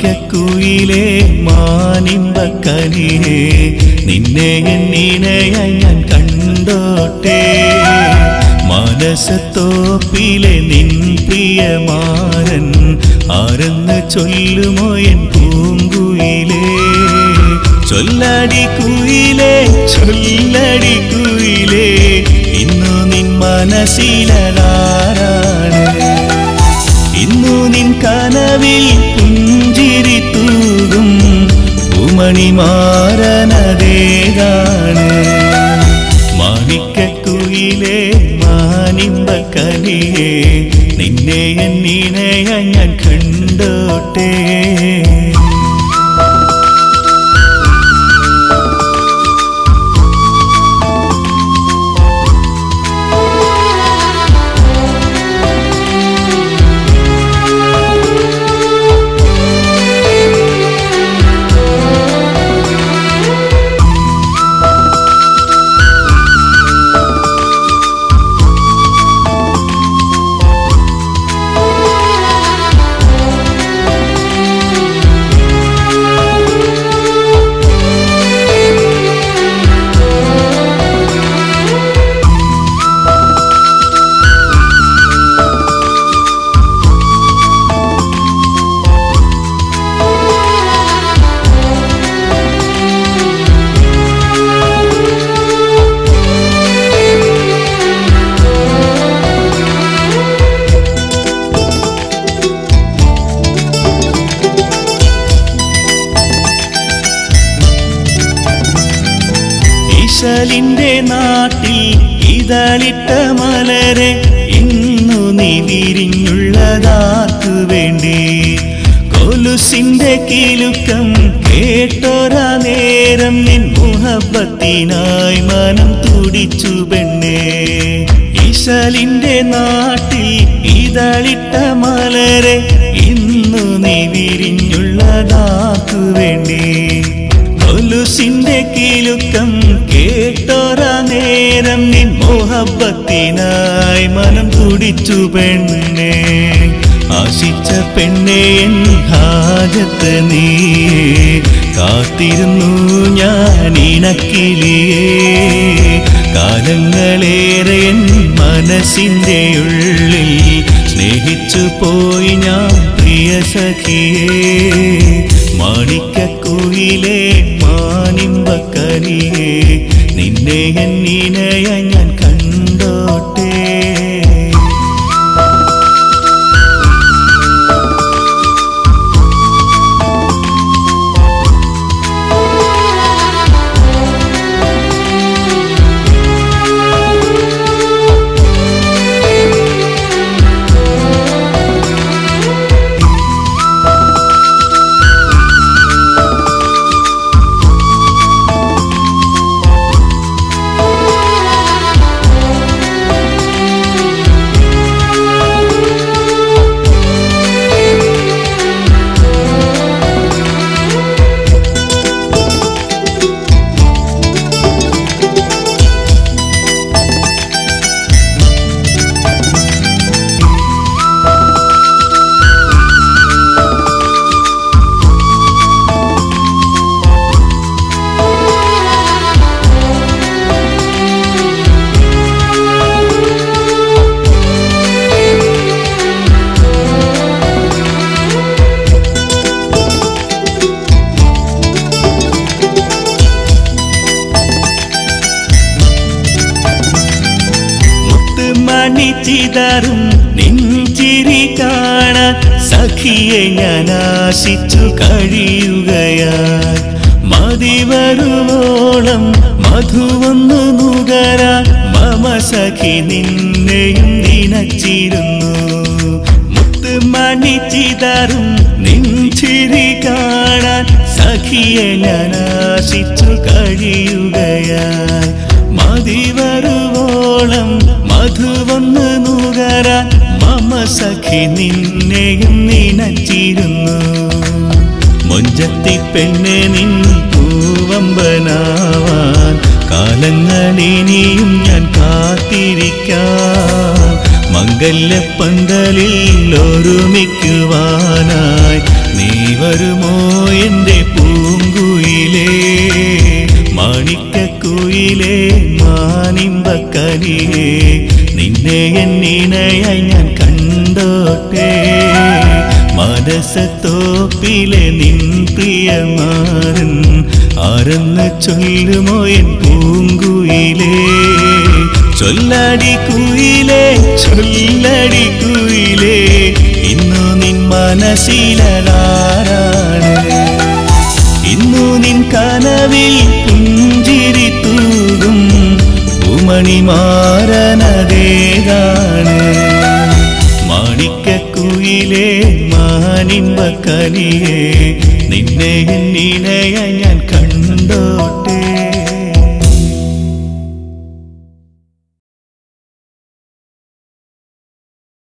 മാണിക്കക്കുയിലേ മാനിമ്പക്കനിയേ നിന്നെ എന്നിണയായി ഞാൻ കണ്ടോട്ടെ മനസ്സത്തോപ്പിലെ നിൻ പ്രിയമാരൻ ആരെന്ന് ചൊല്ലുമോ എൻ പൂങ്കുയിലേ ചൊല്ലടി കുയിലേ ചൊല്ലടി കുയിലേ ഇന്നു നിൻ മനസ്സിലാരാണ് ഇന്നു നിൻ കനവിൽ പുഞ്ചിരി തൂകും പൂമണിമാരനതേതാണ് മാണിക്കക്കുയിലേ മാനിമ്പക്കനിയേ നിന്നെ എന്നിണയ ഞാൻ കണ്ടോട്ടെ ഈശലിന്റെ നാട്ടിൽ ഇതളിട്ട മലരെ ഇന്നു നീ വിരിഞ്ഞുള്ളതാർക്കു വേണ്ടി കൊലുസിന്റെ കിലുക്കം കേട്ടൊരാ നേരം നിൻ മുഹബത്തിനായി മനം തുടിച്ചു പെണ്ണേ ഈശലിന്റെ നാട്ടിൽ ഇതളിട്ട മലരെ ഇന്നു നീ വിരിഞ്ഞുള്ളതാർക്കു വേണ്ടി കൊലുസിന്റെ കിലുക്കം കേട്ടോറാ നേരം നിൻ മോഹബത്തിനായി മനം തുടിച്ചു പെണ്ണെ ആശിച്ച പെണ്ണെ എൻ ഹാജത്ത് നീ കാത്തിരുന്നു ഞാൻ ഇണക്കിലിയേ കാലങ്ങളേറെ എൻ മനസ്സിൻ്റെ ഉള്ളിൽ സ്നേഹിച്ചു പോയി ഞാൻ പ്രിയ സഖിയേ മാണിക്കക്കുയിലേ മാനിമ്പക്കനിയേ നിന്നെ എന്നിണയ ഞാൻ കണ്ടോട്ടെ മുത്തുമണി ചിതറും നെഞ്ചിരി കാണാൻ സഖിയെ ഞാൻ ആശിച്ചു കഴിയുകയായി മതി വരുവോളം മധുവൊന്നു നുകരാൻ മമ സഖി നിന്നെയും നിനച്ചിരുന്നു മുത്തുമണി ചിതറും നെഞ്ചിരി കാണാൻ സഖിയെ ഞാൻ ആശിച്ചു കഴിയുകയായി മതി വരുവോളം മധുവന്ന് നുകരാൻ മമ സഖി നിന്നെയും നിനച്ചിരുന്നു മൊഞ്ചത്തി പെണ്ണെ നിൻ പൂവമ്പനാവാൻ കാലങ്ങളിനിയും ഞാൻ കാത്തിരിക്കാം മംഗല്യപ്പന്തലിൽ ഒരുമിക്കുവാനായി നീ വ വരുമോ എൻ്റെ പൂങ്കുയിലേ മാണിക്കക്കുയിലേ മാനിമ്പക്കനിയേ നിന്നെ എന്നിണയായി ഞാൻ കണ്ടോട്ടെ മനസ്സത്തോപ്പിലെ നിൻ പ്രിയമാരൻ ആരെന്ന് ചൊല്ലുമോ എൻ പൂങ്കുയിലേ ചൊല്ലടി കുയിലേ ചൊല്ലടി കുയിലേ ഇന്നു നിൻ മനസ്സിലാരാണ് ഇന്നു നിൻ കനവിൽ പുഞ്ചിരി തൂകും പൂമണിമാരനതേതാണ് മാണിക്കക്കുയിലേ മാനിമ്പക്കനിയേ നിന്നെ എന്നിണയ ഞാൻ കണ്ടോട്ടെ